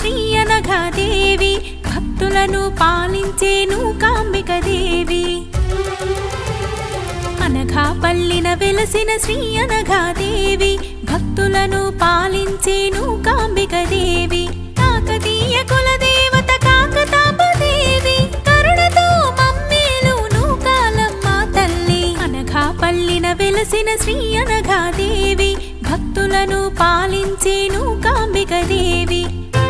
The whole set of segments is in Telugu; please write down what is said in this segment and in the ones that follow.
శ్రీ అనఘాదేవి భక్తులను పాలించేను కాంబిక దేవి అనఘాపల్లిన వెలసిన శ్రీ అనఘాదేవి భక్తులను పాలించేను కాంబిక దేవి కాకతీయ కులదేవత కాకతాపదేవి కరుణతో మమ్మేలును కాలమ్మ తల్లి అనఘాపల్లిన వెలసిన శ్రీ అనఘాదేవి భక్తులను పాలించేను కాంబిక దేవి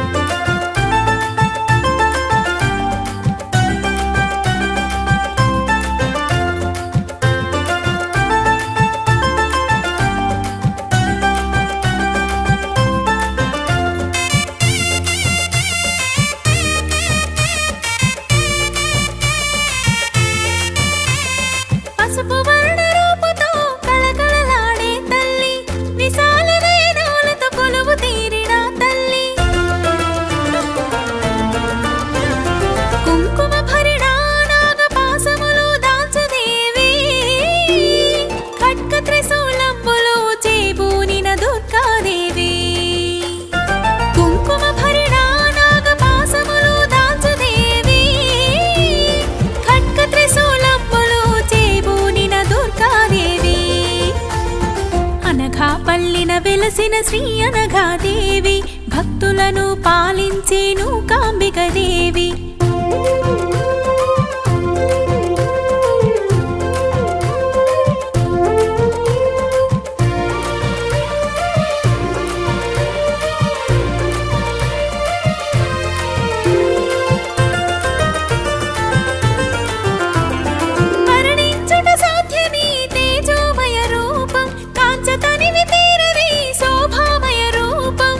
పసుపు వర్ణ రూపుతో కళకళలాడే తల్లి విశాల వేదాలతో కొలువు తీరిన తల్లి కుంకుమ భరిణ నాగపాసములు దాల్చుదేవి ఖడ్గ త్రిశూలంబులు చేబూనిన దుర్గాదేవి కుంకుమ భరిణ నాగపాసములు దాల్చుదేవి ఖడ్గ త్రిశూలంబులు చేబూనిన దుర్గాదేవి అనఘాపల్లిన వెలసిన శ్రీ అనఘాదేవి భక్తులను పాలించేను కాంబిక దేవి వర్ణించుట సాధ్యమి తేజోమయ రూపం కాంచతనివి తీరవి శోభామయ రూపం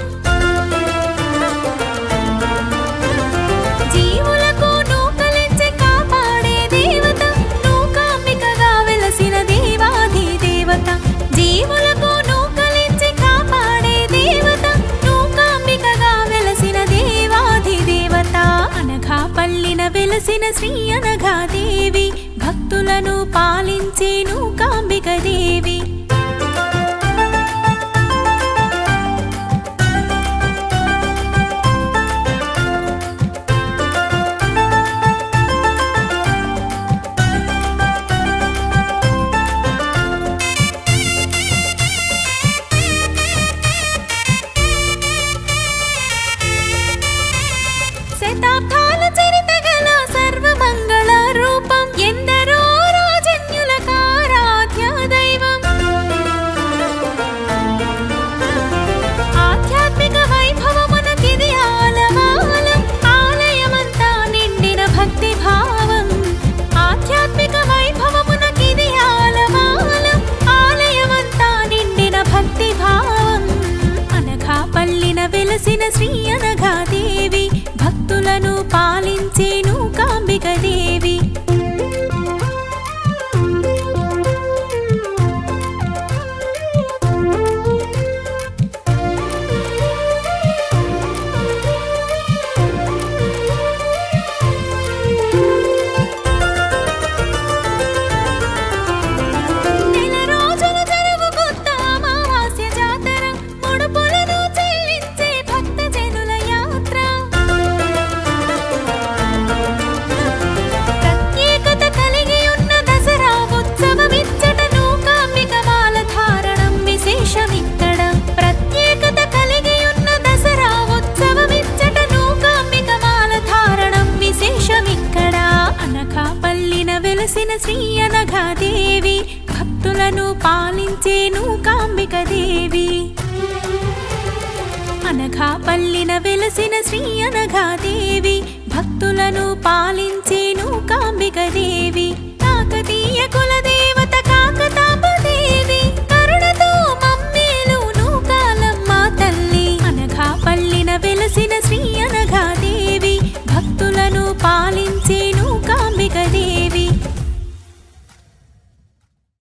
జీవులకు నూకలించి కాపాడే దేవత నూకాంబికగా వెలసిన దేవాది దేవత జీవులకు నూకలించి కాపాడే దేవత నూకాంబికగా వెలసిన దేవాది దేవత అనఘాపల్లిన వెలసిన శ్రీ అనఘాదేవి భక్తులను పాలించేను కాంబిక దేవి శతాబ్దాల చరిత గల సర్వమంగళ రూపం ఎందరో రాజన్యుల కారాధ్య దైవం ఆధ్యాత్మిక వైభవమునకిది ఆలవాలం ఆలయమంతా నిండిన భక్తి భావం ఆధ్యాత్మిక వైభవమునకిది ఆలవాలం ఆలయమంతా నిండిన భక్తి భావం అనఘాపల్లిన వెలసిన శ్రీ అనఘాదేవి భక్తులను పాలించేను కాంబిక దేవి నెల రోజులు జరుగు కొత్త అమావాస్య జాతర ముడుపులను చెల్లించే భక్త జనుల యాత్ర ప్రత్యేకత కలిగి ఉన్న దసరా ఉత్సవమిచ్చట నూకాంబిక మాల ధారణం విశేషమిక్కడ ప్రత్యేకత కలిగి ఉన్న దసరా ఉత్సవమిచ్చట నూకాంబిక మాల ధారణం విశేషమిక్కడ అనఘాపల్లిన వెలసిన శ్రీ అనఘాదేవి భక్తులను పాలించేను కాంబిక దేవి అనఘాపల్లిన వెలసిన శ్రీ అనఘాదేవి భక్తులను పాలించేను కాంబిక దేవి